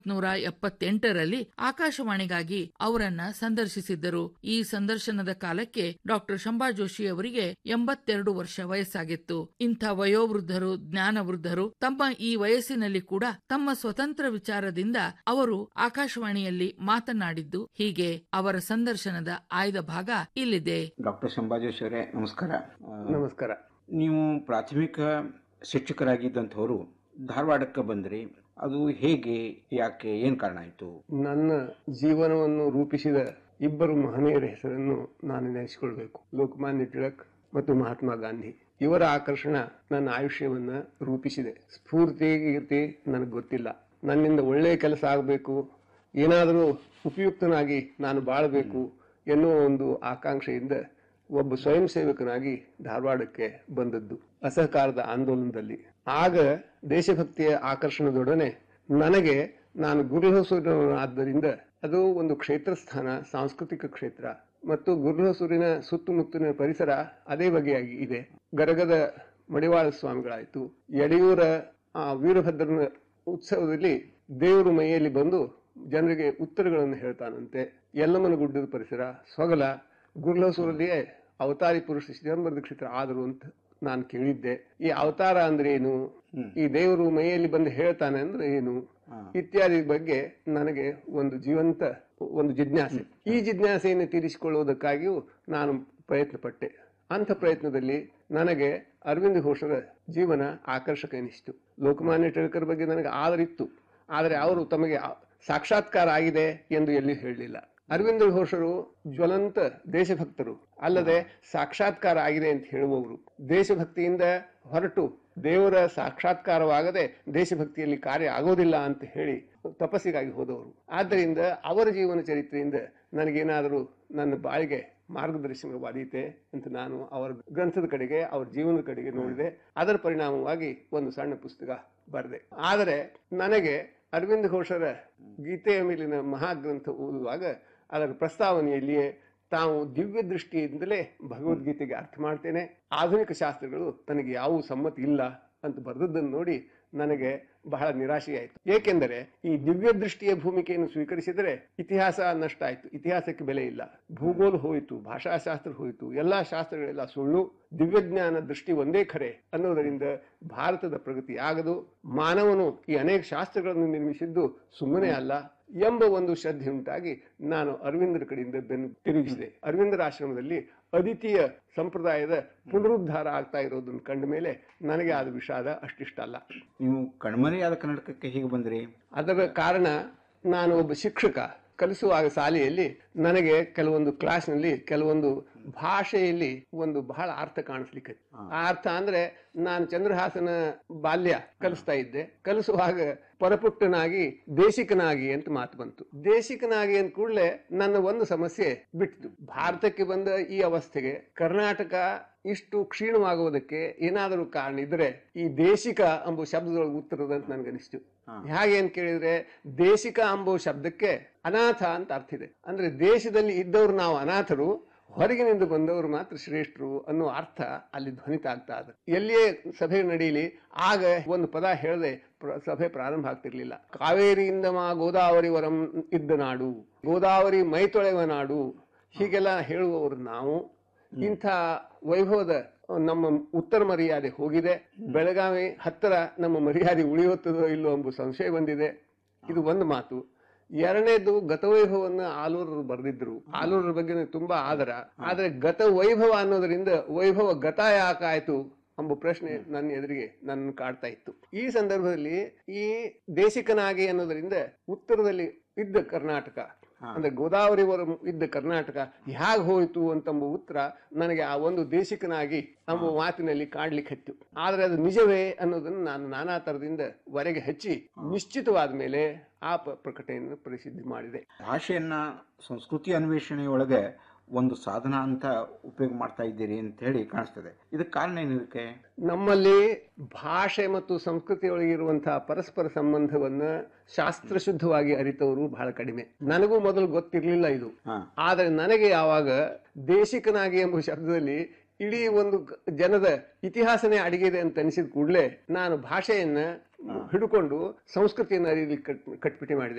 ನೂರ ಎಪ್ಪತ್ತೆಂಟರಲ್ಲಿ ಆಕಾಶವಾಣಿಗಾಗಿ ಅವರನ್ನ ಸಂದರ್ಶಿಸಿದ್ದರು ಈ ಸಂದರ್ಶನದ ಕಾಲಕ್ಕೆ ಡಾಕ್ಟರ್ ಶಂಭಾ ಜೋಶಿ ಅವರಿಗೆ ಎಂಬತ್ತೆರಡು ವರ್ಷ ವಯಸ್ಸಾಗಿತ್ತು ಇಂಥ ವಯೋವೃದ್ಧರು ಜ್ಞಾನವೃದ್ಧರು ತಮ್ಮ ಈ ವಯಸ್ಸಿನಲ್ಲಿ ಕೂಡ ತಮ್ಮ ಸ್ವತಂತ್ರ ವಿಚಾರದಿಂದ ಅವರು ಆಕಾಶವಾಣಿಯಲ್ಲಿ ಮಾತನಾಡಿದ್ದು ಹೀಗೆ ಅವರ ಸಂದರ್ಶನದ ಆಯ್ದ ಭಾಗ ಇಲ್ಲಿದೆ ಡಾಕ್ಟರ್ ಶಂಭಾಜೇಶ್ ಅವರೇ ನಮಸ್ಕಾರ ಆ, ನಮಸ್ಕಾರ ನೀವು ಪ್ರಾಥಮಿಕ ಶಿಕ್ಷಕರಾಗಿದ್ದಂಥವರು ಧಾರವಾಡಕ್ಕೆ ಬಂದ್ರಿ ಅದು ಹೇಗೆ ಯಾಕೆ ಏನು ಕಾರಣ ಆಯಿತು ನನ್ನ ಜೀವನವನ್ನು ರೂಪಿಸಿದ ಇಬ್ಬರು ಮಹನೀಯರ ಹೆಸರನ್ನು ನಾನು ನೆನೆಸಿಕೊಳ್ಬೇಕು ಲೋಕಮಾನ್ಯ ತಿಳಕ್ ಮತ್ತು ಮಹಾತ್ಮ ಗಾಂಧಿ ಇವರ ಆಕರ್ಷಣ ನನ್ನ ಆಯುಷ್ಯವನ್ನ ರೂಪಿಸಿದೆ ಸ್ಫೂರ್ತಿ ಗೀರ್ತಿ ನನಗೆ ಗೊತ್ತಿಲ್ಲ ನನ್ನಿಂದ ಒಳ್ಳೆಯ ಕೆಲಸ ಆಗಬೇಕು ಏನಾದರೂ ಉಪಯುಕ್ತನಾಗಿ ನಾನು ಬಾಳಬೇಕು ಎನ್ನುವ ಒಂದು ಆಕಾಂಕ್ಷೆಯಿಂದ ಒಬ್ಬ ಸ್ವಯಂ ಸೇವಕನಾಗಿ ಧಾರವಾಡಕ್ಕೆ ಬಂದದ್ದು ಅಸಹಕಾರದ ಆಂದೋಲನದಲ್ಲಿ ಆಗ ದೇಶಭಕ್ತಿಯ ಆಕರ್ಷಣದೊಡನೆ ನನಗೆ ನಾನು ಗುರುಹಸೂರಿನಾದ್ದರಿಂದ ಅದು ಒಂದು ಕ್ಷೇತ್ರ ಸ್ಥಾನ ಸಾಂಸ್ಕೃತಿಕ ಕ್ಷೇತ್ರ ಮತ್ತು ಗುರುಹಸೂರಿನ ಸುತ್ತಮುತ್ತಲಿನ ಪರಿಸರ ಅದೇ ಬಗೆಯಾಗಿ ಇದೆ ಗರಗದ ಮಡಿವಾಳ ಸ್ವಾಮಿಗಳಾಯಿತು ಯಡಿಯೂರ ಆ ವೀರಭದ್ರನ ಉತ್ಸವದಲ್ಲಿ ದೇವರು ಮೈಯಲ್ಲಿ ಬಂದು ಜನರಿಗೆ ಉತ್ತರಗಳನ್ನು ಹೇಳ್ತಾನಂತೆ ಯಲ್ಲಮ್ಮನ ಗುಡ್ಡದ ಪರಿಸರ ಸೊಗಲ ಗುರುಹಸೂರಲ್ಲಿಯೇ ಅವತಾರಿ ಪುರುಷ ಚಿದಂಬರ ದೀಕ್ಷಿತರ ಆದರು ಅಂತ ನಾನು ಕೇಳಿದ್ದೆ ಈ ಅವತಾರ ಅಂದ್ರೆ ಏನು ಈ ದೇವರು ಮೈಯಲ್ಲಿ ಬಂದು ಹೇಳ್ತಾನೆ ಅಂದ್ರೆ ಏನು ಇತ್ಯಾದಿ ಬಗ್ಗೆ ನನಗೆ ಒಂದು ಜೀವಂತ ಒಂದು ಜಿಜ್ಞಾಸೆ ಈ ಜಿಜ್ಞಾಸೆಯನ್ನು ತೀರಿಸಿಕೊಳ್ಳುವುದಕ್ಕಾಗಿಯೂ ನಾನು ಪ್ರಯತ್ನ ಪಟ್ಟೆ ಅಂಥ ಪ್ರಯತ್ನದಲ್ಲಿ ನನಗೆ ಅರವಿಂದ ಘೋಷರ ಜೀವನ ಆಕರ್ಷಕ ಎನಿಸಿತು ಲೋಕಮಾನ್ಯ ಟಿಳಕರ್ ಬಗ್ಗೆ ನನಗೆ ಆದರಿತ್ತು ಆದರೆ ಅವರು ತಮಗೆ ಆ- ಸಾಕ್ಷಾತ್ಕಾರ ಆಗಿದೆ ಎಂದು ಎಲ್ಲಿ ಹೇಳಲಿಲ್ಲ ಅರವಿಂದ ಘೋಷರು ಜ್ವಲಂತ ದೇಶಭಕ್ತರು ಅಲ್ಲದೆ ಸಾಕ್ಷಾತ್ಕಾರ ಆಗಿದೆ ಅಂತ ಹೇಳುವವರು ದೇಶಭಕ್ತಿಯಿಂದ ಹೊರಟು ದೇವರ ಸಾಕ್ಷಾತ್ಕಾರವಾಗದೆ ದೇಶಭಕ್ತಿಯಲ್ಲಿ ಕಾರ್ಯ ಆಗೋದಿಲ್ಲ ಅಂತ ಹೇಳಿ ತಪಸ್ಸಿಗಾಗಿ ಹೋದವರು ಆದ್ದರಿಂದ ಅವರ ಜೀವನ ಚರಿತ್ರೆಯಿಂದ ನನಗೇನಾದರೂ ನನ್ನ ಬಾಳಿಗೆ ಮಾರ್ಗದರ್ಶನವಾದೀತೆ ಅಂತ ನಾನು ಅವರ ಗ್ರಂಥದ ಕಡೆಗೆ ಅವರ ಜೀವನದ ಕಡೆಗೆ ನೋಡಿದೆ ಅದರ ಪರಿಣಾಮವಾಗಿ ಒಂದು ಸಣ್ಣ ಪುಸ್ತಕ ಬರೆದೆ ಆದರೆ ನನಗೆ ಅರವಿಂದ ಘೋಷರ ಗೀತೆಯ ಮೇಲಿನ ಮಹಾಗ್ರಂಥ ಓದುವಾಗ ಅದರ ಪ್ರಸ್ತಾವನೆಯಲ್ಲಿಯೇ ತಾವು ದಿವ್ಯ ದೃಷ್ಟಿಯಿಂದಲೇ ಭಗವದ್ಗೀತೆಗೆ ಅರ್ಥ ಮಾಡ್ತೇನೆ ಆಧುನಿಕ ಶಾಸ್ತ್ರಗಳು ತನಗೆ ಯಾವ ಸಮ್ಮತಿ ಇಲ್ಲ ಅಂತ ಬರೆದದ್ದನ್ನು ನೋಡಿ ನನಗೆ ಬಹಳ ನಿರಾಶೆಯಾಯಿತು ಏಕೆಂದರೆ ಈ ದಿವ್ಯ ದೃಷ್ಟಿಯ ಭೂಮಿಕೆಯನ್ನು ಸ್ವೀಕರಿಸಿದರೆ ಇತಿಹಾಸ ನಷ್ಟ ಆಯಿತು ಇತಿಹಾಸಕ್ಕೆ ಬೆಲೆ ಇಲ್ಲ ಭೂಗೋಳ ಹೋಯಿತು ಭಾಷಾಶಾಸ್ತ್ರ ಹೋಯಿತು ಎಲ್ಲಾ ಶಾಸ್ತ್ರಗಳೆಲ್ಲ ಸುಳ್ಳು ದಿವ್ಯಜ್ಞಾನ ದೃಷ್ಟಿ ಒಂದೇ ಖರೆ ಅನ್ನೋದರಿಂದ ಭಾರತದ ಪ್ರಗತಿ ಆಗದು ಮಾನವನು ಈ ಅನೇಕ ಶಾಸ್ತ್ರಗಳನ್ನು ನಿರ್ಮಿಸಿದ್ದು ಸುಮ್ಮನೆ ಅಲ್ಲ ಎಂಬ ಒಂದು ಶ್ರದ್ಧೆ ಉಂಟಾಗಿ ನಾನು ಅರವಿಂದರ ಕಡೆಯಿಂದ ಬೆನ್ನು ತಿರುಗಿಸಿದೆ ಅರವಿಂದರ ಆಶ್ರಮದಲ್ಲಿ ಅದಿತಿಯ ಸಂಪ್ರದಾಯದ ಪುನರುದ್ಧಾರ ಆಗ್ತಾ ಇರೋದನ್ನು ಕಂಡ ಮೇಲೆ ನನಗೆ ಆದ ವಿಷಾದ ಅಷ್ಟಿಷ್ಟ ಅಲ್ಲ ನೀವು ಕಣ್ಮರೆಯಾದ ಕರ್ನಾಟಕಕ್ಕೆ ಹೇಗೆ ಬಂದ್ರಿ ಅದರ ಕಾರಣ ನಾನು ಒಬ್ಬ ಶಿಕ್ಷಕ ಕಲಿಸುವಾಗ ಶಾಲೆಯಲ್ಲಿ ನನಗೆ ಕೆಲವೊಂದು ಕ್ಲಾಸ್ನಲ್ಲಿ ಕೆಲವೊಂದು ಭಾಷೆಯಲ್ಲಿ ಒಂದು ಬಹಳ ಅರ್ಥ ಕಾಣಿಸ್ಲಿಕ್ಕೆ ಆ ಅರ್ಥ ಅಂದ್ರೆ ನಾನು ಚಂದ್ರಹಾಸನ ಬಾಲ್ಯ ಕಲಿಸ್ತಾ ಇದ್ದೆ ಕಲಿಸುವಾಗ ಪರಪುಟ್ಟನಾಗಿ ದೇಶಿಕನಾಗಿ ಅಂತ ಮಾತು ಬಂತು ದೇಶಿಕನಾಗಿ ಅಂದ ಕೂಡಲೇ ನನ್ನ ಒಂದು ಸಮಸ್ಯೆ ಬಿಟ್ಟಿತು ಭಾರತಕ್ಕೆ ಬಂದ ಈ ಅವಸ್ಥೆಗೆ ಕರ್ನಾಟಕ ಇಷ್ಟು ಕ್ಷೀಣವಾಗುವುದಕ್ಕೆ ಏನಾದರೂ ಕಾರಣ ಇದ್ರೆ ಈ ದೇಶಿಕ ಎಂಬ ಶಬ್ದದೊಳಗೆ ಉತ್ತರದಂತ ನನಗನಿಸ್ತು ಹೇಗೆ ಅಂತ ಕೇಳಿದ್ರೆ ದೇಶಿಕ ಎಂಬ ಶಬ್ದಕ್ಕೆ ಅನಾಥ ಅಂತ ಅರ್ಥ ಇದೆ ಅಂದ್ರೆ ದೇಶದಲ್ಲಿ ಇದ್ದವರು ನಾವು ಅನಾಥರು ಹೊರಗಿನಿಂದ ಬಂದವರು ಮಾತ್ರ ಶ್ರೇಷ್ಠರು ಅನ್ನೋ ಅರ್ಥ ಅಲ್ಲಿ ಧ್ವನಿತ ಆಗ್ತಾ ಇದೆ ಎಲ್ಲಿಯೇ ಸಭೆ ನಡೀಲಿ ಆಗ ಒಂದು ಪದ ಹೇಳದೆ ಪ್ರ- ಸಭೆ ಪ್ರಾರಂಭ ಆಗ್ತಿರ್ಲಿಲ್ಲ ಕಾವೇರಿಯಿಂದ ಮಾ ಗೋದಾವರಿ ವರಂ ಇದ್ದ ನಾಡು ಗೋದಾವರಿ ಮೈ ತೊಳೆವ ನಾಡು ಹೀಗೆಲ್ಲ ಹೇಳುವವರು ನಾವು ಇಂಥ ವೈಭವದ ನಮ್ಮ ಉತ್ತರ ಮರ್ಯಾದೆ ಹೋಗಿದೆ ಬೆಳಗಾವಿ ಹತ್ತಿರ ನಮ್ಮ ಮರ್ಯಾದೆ ಉಳಿಯುತ್ತದೋ ಇಲ್ಲೋ ಎಂಬ ಸಂಶಯ ಬಂದಿದೆ ಇದು ಒಂದು ಮಾತು ಎರಡನೇದು ಗತವೈಭವನ್ನ ಆಲೂರರು ಬರೆದಿದ್ರು ಆಲೂರರ ಬಗ್ಗೆ ನನಗೆ ತುಂಬಾ ಆದರ ಆದ್ರೆ ಗತ ವೈಭವ ಅನ್ನೋದರಿಂದ ವೈಭವ ಗತ ಯಾಕಾಯ್ತು ಎಂಬ ಪ್ರಶ್ನೆ ನನ್ನ ಎದುರಿಗೆ ನನ್ನ ಕಾಡ್ತಾ ಇತ್ತು ಈ ಸಂದರ್ಭದಲ್ಲಿ ಈ ದೇಶಿಕನಾಗಿ ಅನ್ನೋದರಿಂದ ಉತ್ತರದಲ್ಲಿ ಇದ್ದ ಕರ್ನಾಟಕ ಅಂದ್ರೆ ಗೋದಾವರಿ ಇದ್ದ ಕರ್ನಾಟಕ ಹೇಗೆ ಹೋಯಿತು ಅಂತಂಬ ಉತ್ತರ ನನಗೆ ಆ ಒಂದು ದೇಶಿಕನಾಗಿ ಎಂಬ ಮಾತಿನಲ್ಲಿ ಕಾಡ್ಲಿಕ್ಕೆ ಹತ್ತು ಆದ್ರೆ ಅದು ನಿಜವೇ ಅನ್ನೋದನ್ನು ನಾನು ನಾನಾ ತರದಿಂದ ವರೆಗೆ ಹಚ್ಚಿ ನಿಶ್ಚಿತವಾದ ಮೇಲೆ ಆ ಪ- ಪ್ರಕಟಣೆಯನ್ನು ಪ್ರಸಿದ್ಧಿ ಮಾಡಿದೆ ಭಾಷೆಯನ್ನ ಸಂಸ್ಕೃತಿ ಅನ್ವೇಷಣೆಯೊಳಗೆ ಒಂದು ಸಾಧನ ಅಂತ ಉಪಯೋಗ ಮಾಡ್ತಾ ಇದ್ದೀರಿ ಅಂತ ಹೇಳಿ ಕಾಣಿಸ್ತದೆ ಇದಕ್ಕೆ ಕಾರಣ ಏನು ಇದಕ್ಕೆ ನಮ್ಮಲ್ಲಿ ಭಾಷೆ ಮತ್ತು ಸಂಸ್ಕೃತಿಯೊಳಗಿರುವಂತಹ ಪರಸ್ಪರ ಸಂಬಂಧವನ್ನ ಶಾಸ್ತ್ರಶುದ್ಧವಾಗಿ ಅರಿತವರು ಬಹಳ ಕಡಿಮೆ ನನಗೂ ಮೊದಲು ಗೊತ್ತಿರಲಿಲ್ಲ ಇದು ಆದರೆ ನನಗೆ ಯಾವಾಗ ದೇಶಿಕನಾಗಿ ಎಂಬ ಶಬ್ದದಲ್ಲಿ ಇಡೀ ಒಂದು ಕ- ಜನದ ಇತಿಹಾಸನೇ ಅಡಗಿದೆ ಅಂತ ಅನಿಸಿದ ಕೂಡಲೇ ನಾನು ಭಾಷೆಯನ್ನ ಹಿಡ್ಕೊಂಡು ಸಂಸ್ಕೃತಿಯನ್ನು ಅರಿಯಲಿಕ್ಕೆ ಕಟ್ ಕಟ್ಪಿಟಿ ಮಾಡಿದೆ